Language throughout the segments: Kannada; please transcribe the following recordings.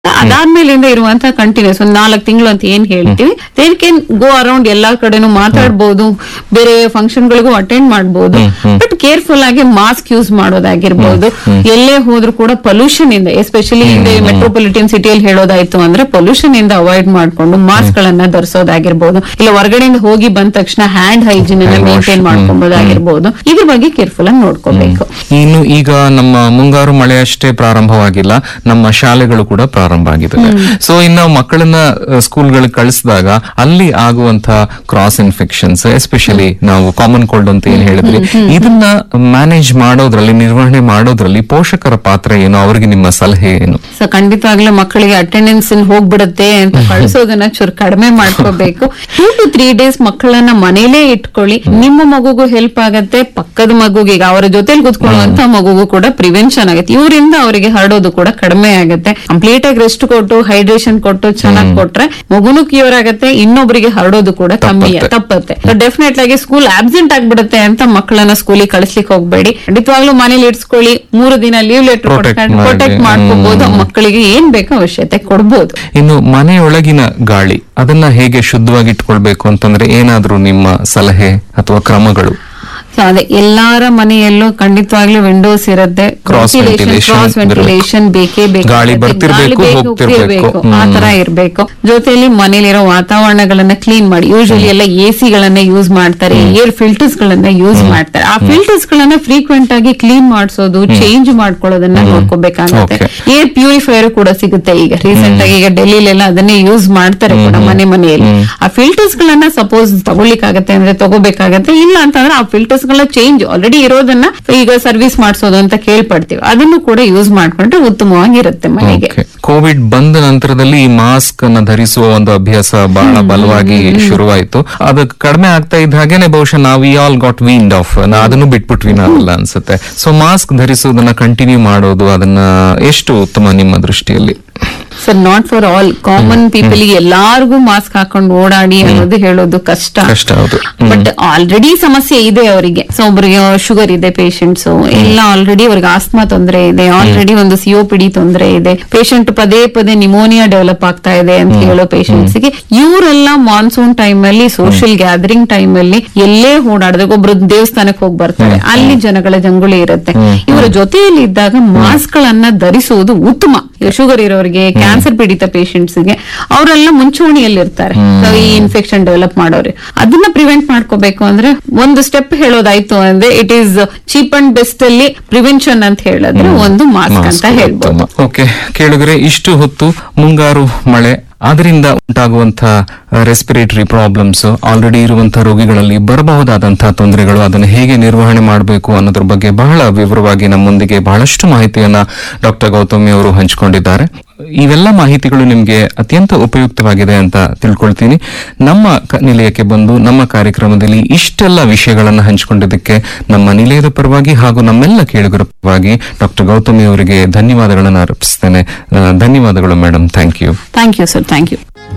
ಅದಾದ್ಮೇಲಿಂದ ಇರುವಂತ ಕಂಟಿನ್ಯೂಸ್ ಒಂದ್ ನಾಲ್ಕು ತಿಂಗಳು ಅಂತ ಏನ್ ಹೇಳ್ತೀವಿ ದೇರ್ ಕ್ಯಾನ್ ಗೋ ಅರೌಂಡ್ ಎಲ್ಲಾ ಕಡೆನೂ ಮಾತಾಡ್ಬೋದು ಬೇರೆ ಫಂಕ್ಷನ್ ಗಳಿಗೂ ಅಟೆಂಡ್ ಮಾಡ್ಬೋದು ಬಟ್ ಕೇರ್ಫುಲ್ ಆಗಿ ಮಾಸ್ಕ್ ಯೂಸ್ ಮಾಡೋದಾಗಿರ್ಬೋದು ಎಲ್ಲೇ ಹೋದ್ರೂ ಕೂಡ ಪೊಲ್ಯೂಷನ್ ಇಂದ ಎಸ್ಪೆಷಲಿ ಹಿಂದೆ ಮೆಟ್ರೋಪಾಲಿಟನ್ ಸಿಟಿಯಲ್ಲಿ ಹೇಳೋದಾಯ್ತು ಅಂದ್ರೆ ಪೊಲ್ಯೂಷನ್ ಇಂದ ಅವಾಯ್ಡ್ ಮಾಡ್ಕೊಂಡು ಮಾಸ್ಕ್ ಗಳನ್ನ ಧರಿಸೋದಾಗಿರ್ಬೋದು ಇಲ್ಲ ಹೊರಗಡೆಯಿಂದ ಹೋಗಿ ಬಂದ ತಕ್ಷಣ ಹ್ಯಾಂಡ್ ಹೈಜೀನ್ ಅನ್ನ Hand wash. ಮೇಂಟೈನ್ ಮಾಡ್ಕೊಂಬೋದಾಗಿರ್ಬೋದು ಇದ್ರ ಬಗ್ಗೆ ಕೇರ್ಫುಲ್ ಆಗಿ ನೋಡ್ಕೋಬೇಕು ಇನ್ನು ಈಗ ನಮ್ಮ ಮುಂಗಾರು ಮಳೆ ಅಷ್ಟೇ ಪ್ರಾರಂಭವಾಗಿಲ್ಲ ನಮ್ಮ ಶಾಲೆಗಳು ಕೂಡ ಪ್ರಾರಂಭ ಆಗಿದ್ದಾವೆ ಸೊ ಇನ್ನು ಮಕ್ಕಳನ್ನ ಸ್ಕೂಲ್ಗಳಿಗೆ ಕಳಿಸಿದಾಗ ಅಲ್ಲಿ ಆಗುವಂತ ಕ್ರಾಸ್ ಇನ್ಫೆಕ್ಷನ್ಸ್ ಎಸ್ಪೆಷಲಿ ನಾವು ಕಾಮನ್ ಕೋಲ್ಡ್ ಅಂತ ಏನ್ ಹೇಳಿದ್ರಿ ಇದನ್ನ ಮ್ಯಾನೇಜ್ ಮಾಡೋದ್ರಲ್ಲಿ ನಿರ್ವಹಣೆ ಮಾಡೋದ್ರಲ್ಲಿ ಪೋಷಕರ ಪಾತ್ರ ಏನು ಅವ್ರಿಗೆ ನಿಮ್ಮ ಸಲಹೆ ಏನು ಸೊ ಖಂಡಿತವಾಗ್ಲೂ ಮಕ್ಕಳಿಗೆ ಅಟೆಂಡೆನ್ಸ್ ಹೋಗ್ಬಿಡುತ್ತೆ ಅಂತ ಕಳಿಸೋದನ್ನ ಚೂರು ಕಡಿಮೆ ಮಾಡ್ಕೋಬೇಕು ಟೂ ಟು ತ್ರೀ ಡೇಸ್ ಮಕ್ಕಳನ್ನ ಮನೇಲೇ ಇಟ್ಕೊಳ್ಳಿ ನಿಮ್ಮ ಮಗುಗೂ ಹೆಲ್ಪ್ ಆಗತ್ತೆ ಪಕ್ಕದ ಮಗುಗೆ ಈಗ ಅವರ ಜೊತೆಲಿ ಕುತ್ಕೊಳ್ಳುವಂತ ಮಗುಗೂ ಕೂಡ ಪ್ರಿವೆನ್ಷನ್ ಆಗುತ್ತೆ ಇವರಿಂದ ಅವರಿಗೆ ಹರಡೋದು ಕೂಡ ಕಡಿಮೆ ಆಗುತ್ತೆ ಕಂಪ್ಲೀಟ್ ಆಗಿ ರೆಸ್ಟ್ ಕೊಟ್ಟು ಹೈಡ್ರೇಷನ್ ಕೊಟ್ಟು ಚೆನ್ನಾಗಿ ಕೊಟ್ರೆ ಮಗುನು ಕ್ಯೂರ್ ಆಗತ್ತೆ ಇನ್ನೊಬ್ಬರಿಗೆ ಹರಡೋದು ಕೂಡ ಕಮ್ಮಿ ತಪ್ಪತ್ತೆ. ತಪ್ಪತ್ತೆ ಡೆಫಿನೆಟ್ ಆಗಿ ಸ್ಕೂಲ್ ಆಬ್ಸೆಂಟ್ ಆಗ್ಬಿಡುತ್ತೆ ಅಂತ ಮಕ್ಕಳನ್ನ ಸ್ಕೂಲಿಗೆ ಕಳಿಸ್ಲಿಕ್ಕೆ ಹೋಗ್ಬೇಡಿ ಖಂಡಿತವಾಗ್ಲೂ ಮನೇಲಿ ಇಡ್ಸ್ಕೊಳ್ಳಿ ಮೂರು ದಿನ ಲೀವ್ ಲೆಟರ್ Protect ಮಾಡಿ. ಪ್ರೊಟೆಕ್ಟ್ ಮಾಡ್ಕೋಬಹುದು ಹ್ಮ್. ಮಕ್ಕಳಿಗೆ ಏನ್ ಬೇಕೋ ಅವಶ್ಯಕತೆ ಕೊಡ್ಬೋದು ಇನ್ನು ಮನೆಯೊಳಗಿನ ಗಾಳಿ ಅದನ್ನ ಹೇಗೆ ಶುದ್ಧವಾಗಿ ಇಟ್ಕೊಳ್ಬೇಕು ಅಂತಂದ್ರೆ ಏನಾದ್ರೂ ನಿಮ್ಮ ಸಲಹೆ ಅಥವಾ ಕ್ರಮಗಳು So ಅದೇ ಎಲ್ಲಾರ ಮನೆಯಲ್ಲೂ ಖಂಡಿತವಾಗ್ಲೂ ವಿಂಡೋಸ್ ಇರುತ್ತೆ Cross ventilation ಕ್ರಾಸ್ ವೆಂಟಿಲೇಷನ್ ಬೇಕೇ ಬೇಕು ಗಾಳಿ ಮತ್ತೆ ಬರ್ತಿರ್ಬೇಕು, ಗಾಳಿ ಬೇಗ ಹೋಗ್ತಿರ್ಬೇಕು. ಹೋಗ್ತಿರ್ಬೇಕು. ಆ ಹ್ಮ್. ತರ ಇರ್ಬೇಕು ಜೊತೆಲಿ ಮನೇಲಿರೋ ವಾತಾವರಣಗಳನ್ನ ಕ್ಲೀನ್ ಮಾಡಿ ಯೂಶಲಿ ಎಲ್ಲ ಎ ಗಳನ್ನ ಯೂಸ್ ಮಾಡ್ತಾರೆ ಏರ್ ಫಿಲ್ಟರ್ಸ್ ಗಳನ್ನ ಯೂಸ್ ಮಾಡ್ತಾರೆ ಆ ಫಿಲ್ಟರ್ಸ್ ಗಳನ್ನ ಫ್ರೀಕ್ವೆಂಟ್ ಆಗಿ ಕ್ಲೀನ್ ಮಾಡಿಸೋದು ಚೇಂಜ್ ಮಾಡ್ಕೊಳ್ಳೋದನ್ನ ನೋಡ್ಕೋಬೇಕಾಗುತ್ತೆ Okay. ಏರ್ ಪ್ಯೂರಿಫೈಯರ್ ಕೂಡ ಸಿಗುತ್ತೆ ಈಗ ರೀಸೆಂಟ್ ಆಗಿ ಈಗ ಡೆಲ್ಲಿಲೆಲ್ಲ ಅದನ್ನೇ ಯೂಸ್ ಮಾಡ್ತಾರೆ ಕೂಡ ಮನೆ ಮನೆಯಲ್ಲಿ ಆ ಫಿಲ್ಟರ್ಸ್ ಗಳನ್ನ ಸಪೋಸ್ ತಗೊಳ್ಳಿಕ್ಕಾಗತ್ತೆ ಅಂದ್ರೆ ತಗೋಬೇಕಾಗತ್ತೆ ಇಲ್ಲ ಅಂತಂದ್ರೆ ಆ ಫಿಲ್ಟರ್ಸ್ ಗಳ ಚೇಂಜ್ ಆಲ್ರೆಡಿ ಇರೋದನ್ನ ಈಗ ಸರ್ವಿಸ್ ಮಾಡಿಸೋದು ಅಂತ ಕೇಳ್ಪಡ್ತೀವಿ ಅದನ್ನು ಕೂಡ ಯೂಸ್ ಮಾಡ್ಕೊಂಡ್ರೆ ಉತ್ತಮವಾಗಿರುತ್ತೆ ಮನೆಗೆ ಕೋವಿಡ್ ಬಂದ ನಂತರದಲ್ಲಿ ಈ ಮಾಸ್ಕ್ ಅನ್ನ ಧರಿಸುವ ಒಂದು ಅಭ್ಯಾಸ ಬಹಳ ಬಲವಾಗಿ ಶುರುವಾಯಿತು ಅದು ಕಡಿಮೆ ಆಗ್ತಾ ಇದ್ದ ಹಾಗೇನೆ ಬಹುಶಃ ನಾವು we all got weaned off ಅದನ್ನು ಬಿಟ್ಬಿಟ್ವಿ ನಾವೆಲ್ಲ ಅನ್ಸುತ್ತೆ ಸೊ ಮಾಸ್ಕ್ ಧರಿಸುವುದನ್ನ ಕಂಟಿನ್ಯೂ ಮಾಡೋದು ಅದನ್ನ ಎಷ್ಟು ಉತ್ತಮ ನಿಮ್ಮ ದೃಷ್ಟಿಯಲ್ಲಿ sir not for all common people ಎಲ್ಲಾರ್ಗೂ ಮಾಸ್ಕ್ ಹಾಕೊಂಡು ಓಡಾಡಿ ಅನ್ನೋದು ಹೇಳೋದು ಕಷ್ಟ ಕಷ್ಟ ಹೌದು ಹ್ಮ್. ಬಟ್ ಆಲ್ರೆಡಿ ಸಮಸ್ಯೆ ಇದೆ ಅವರಿಗೆ ಸೊ ಒಬ್ಬರಿಗೆ ಶುಗರ್ ಇದೆ ಪೇಷಂಟ್ಸ್ ಎಲ್ಲ ಆಲ್ರೆಡಿ ಅವ್ರಿಗೆ ಆಸ್ಮಾ ತೊಂದರೆ ಇದೆ ಆಲ್ರೆಡಿ ಒಂದು ಸಿಒಪಿಡಿ ತೊಂದರೆ ಇದೆ ಪೇಷಂಟ್ ಪದೇ ಪದೇ ನಿಮೋನಿಯಾ ಡೆವಲಪ್ ಆಗ್ತಾ ಇದೆ ಅಂತ ಹೇಳೋ ಪೇಷಂಟ್ಸ್ ಗೆ ಇವರೆಲ್ಲ ಮಾನ್ಸೂನ್ ಟೈಮ್ ಅಲ್ಲಿ ಸೋಷಿಯಲ್ ಗ್ಯಾದರಿಂಗ್ ಟೈಮ್ ಅಲ್ಲಿ ಎಲ್ಲೇ ಓಡಾಡಿದಾಗ ಒಬ್ರು ದೇವಸ್ಥಾನಕ್ಕೆ ಹೋಗಿ ಬರ್ತಾರೆ ಅಲ್ಲಿ ಜನಗಳ ಜಂಗುಳಿ ಇರುತ್ತೆ ಇವರ ಜೊತೆಯಲ್ಲಿ ಇದ್ದಾಗ ಮಾಸ್ಕ್ ಗಳನ್ನ ಧರಿಸುವುದು ಉತ್ತಮ ಶುಗರ್ ಇರೋರಿಗೆ ಕ್ಯಾನ್ಸರ್ ಪೀಡಿತ ಪೇಷಂಟ್ಸ್ ಗೆ ಅವರೆಲ್ಲ ಮುಂಚೂಣಿಯಲ್ಲಿರ್ತಾರೆ So, ಈ ಇನ್ಫೆಕ್ಷನ್ ಡೆವಲಪ್ ಮಾಡೋರು ಅದನ್ನ ಪ್ರಿವೆಂಟ್ ಮಾಡ್ಕೋಬೇಕು ಅಂದ್ರೆ ಒಂದು ಸ್ಟೆಪ್ ಹೇಳೋದಾಯ್ತು ಅಂದ್ರೆ it is cheap and best ಅಲ್ಲಿ ಪ್ರಿವೆನ್ಷನ್ ಅಂತ ಹೇಳಿದ್ರೆ ಒಂದು ಮಾಸ್ಕ್ ಅಂತ ಹೇಳ್ಬೋದು ಓಕೆ ಕೇಳಿದ್ರೆ ಇಷ್ಟು ಹೊತ್ತು ಮುಂಗಾರು ಮಳೆ ಅದರಿಂದ ಉಂಟಾಗುವಂತಹ ರೆಸ್ಪಿರೇಟರಿ ಪ್ರಾಬ್ಲಮ್ಸ್ ಆಲ್ರೆಡಿ ಇರುವಂತಹ ರೋಗಿಗಳಲ್ಲಿ ಬರಬಹುದಾದಂತಹ ತೊಂದರೆಗಳು ಅದನ್ನು ಹೇಗೆ ನಿರ್ವಹಣೆ ಮಾಡಬೇಕು ಅನ್ನೋದ್ರ ಬಗ್ಗೆ ಬಹಳ ವಿವರವಾಗಿ ನಮ್ಮೊಂದಿಗೆ ಬಹಳಷ್ಟು ಮಾಹಿತಿಯನ್ನ ಡಾಕ್ಟರ್ ಗೌತಮಿ ಅವರು ಹಂಚಿಕೊಂಡಿದ್ದಾರೆ ಇವೆಲ್ಲ ಮಾಹಿತಿಗಳು ನಿಮಗೆ ಅತ್ಯಂತ ಉಪಯುಕ್ತವಾಗಿದೆ ಅಂತ ತಿಳ್ಕೊಳ್ತೀನಿ ನಮ್ಮ ಕ- ನಿಲಯಕ್ಕೆ ಬಂದು ನಮ್ಮ ಕಾರ್ಯಕ್ರಮದಲ್ಲಿ ಇಷ್ಟೆಲ್ಲ ವಿಷಯಗಳನ್ನು ಹಂಚಿಕೊಂಡಿದ್ದಕ್ಕೆ ನಮ್ಮ ನಿಲಯದ ಪರವಾಗಿ ಹಾಗೂ ನಮ್ಮೆಲ್ಲ ಕೇಳುಗರ ಪರವಾಗಿ ಡಾಕ್ಟರ್ ಗೌತಮಿ ಅವರಿಗೆ ಧನ್ಯವಾದಗಳನ್ನು ಅರ್ಪಿಸ್ತೇನೆ ಆ, ಧನ್ಯವಾದಗಳು madam thank you thank you sir thank you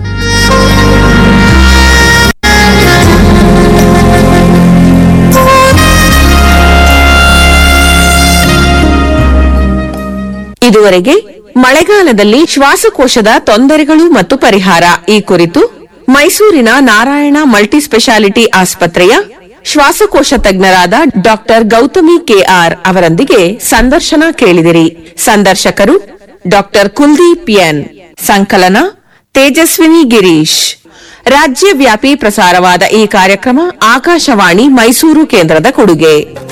ಇದುವರೆಗೆ ಮಳೆಗಾಲದಲ್ಲಿ ಶ್ವಾಸಕೋಶದ ತೊಂದರೆಗಳು ಮತ್ತು ಪರಿಹಾರ ಈ ಕುರಿತು ಮೈಸೂರಿನ ನಾರಾಯಣ ಮಲ್ಟಿ ಸ್ಪೆಷಾಲಿಟಿ ಆಸ್ಪತ್ರೆಯ ಶ್ವಾಸಕೋಶ ತಜ್ಞರಾದ ಡಾಕ್ಟರ್ ಗೌತಮಿ ಕೆಆರ್ ಅವರೊಂದಿಗೆ ಸಂದರ್ಶನ ಕೇಳಿದಿರಿ ಸಂದರ್ಶಕರು ಡಾಕ್ಟರ್ ಕುಲ್ದೀಪ್ ಎನ್ ಸಂಕಲನ ತೇಜಸ್ವಿನಿ ಗಿರೀಶ್ ರಾಜ್ಯವ್ಯಾಪಿ ಪ್ರಸಾರವಾದ ಈ ಕಾರ್ಯಕ್ರಮ ಆಕಾಶವಾಣಿ ಮೈಸೂರು ಕೇಂದ್ರದ ಕೊಡುಗೆ